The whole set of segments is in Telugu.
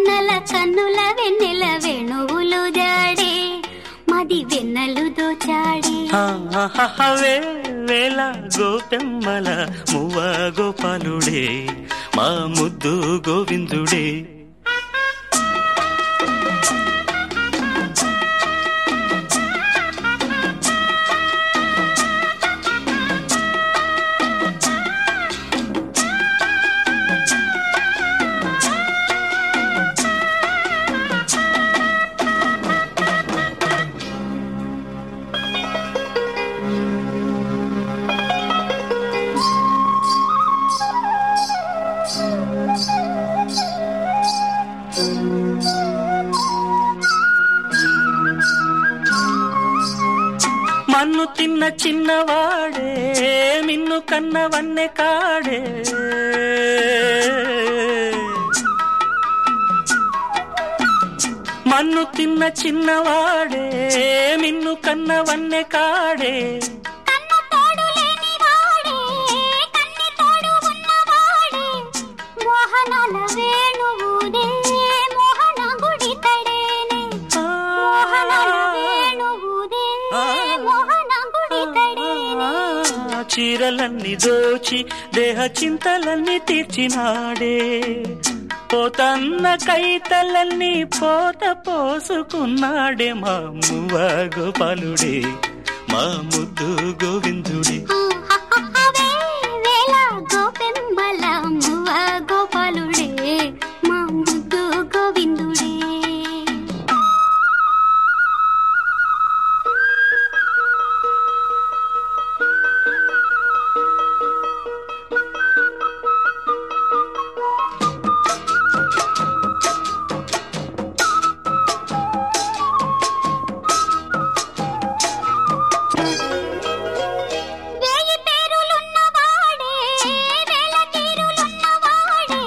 మిన్నల కన్నుల వెన్నెల వేణువులు జాడే మది వెన్నెలు దోచాడే హవే వేల గోపెమ్మల మువ్వ గోపాలుడే మా ముద్దు గోవిందుడే మన్ను తిన్న చిన్నవాడే మిన్ను కన్నవన్నె కాడే మన్ను తిన్న చిన్నవాడే మిన్ను కన్నవన్నె కాడే కన్ను తోడు లేని వాడే కన్ని తోడు ఉన్నవాడే మోహనాల వేణువుదే మోహన గుడి తడేనే మోహనాల వేణువుదే మోహన గుడి తడేనే ఆ, చీరలన్నీ దోచి దేహ చింతలన్నీ తీర్చినాడే పోతన్న కైతలన్నీ పోత పోసుకున్నాడే మా మువ్వ గోపాలుడే మా ముద్దు గోవిందుడే అవే వేళ గోపెమ్మల మువ్వ గోపాలుడే మా ముద్దు గోవిందుడే వేయి పేరులున్నవాడే వేల తీరులున్నవాడే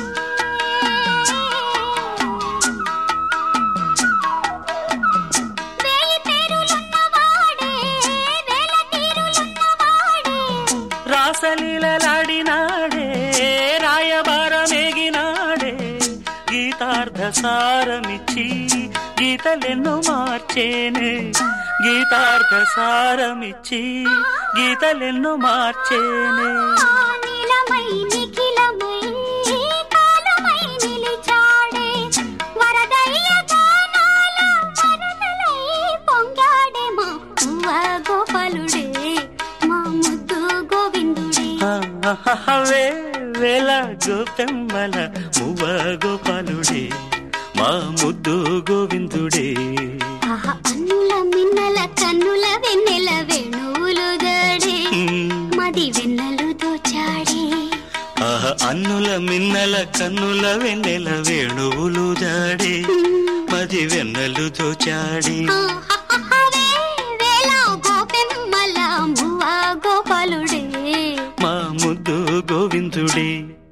వేయి పేరులున్నవాడే వేల తీరులున్నవాడే రాసలీలలాడినాడే రాయబారమేగినాడే గీతార్థ సారమిచ్చి గీతలెన్నో మార్చేనే గీతార్థ సారమిచ్చి గీతలెన్నో మార్చేనే నీలమై నిఖిలమై కాలమై నిలిచాడే వరదయ్య గానాల వరదలై పొంగాడే మా ఉవ్వ గోపాలుడే మా ముద్దు గోవిందుడే హవే వేల గోపెమ్మల మువ్వ గోపాలుడే మా ముద్దు గోవిందుడే ఆహా అన్నుల మిన్నల కన్నుల వెన్నెల వేణువులు దాడే మది వెన్నెలు దోచాడే ఆహ అన్నుల మిన్నల కన్నుల వెన్నెల వేణువులు జాడే మది వెన్నెలు దోచాడి ఆహాహాహావే వేళ గోపెమ్మల మువ్వ గోపాలుడే మా ముద్దు గోవిందుడే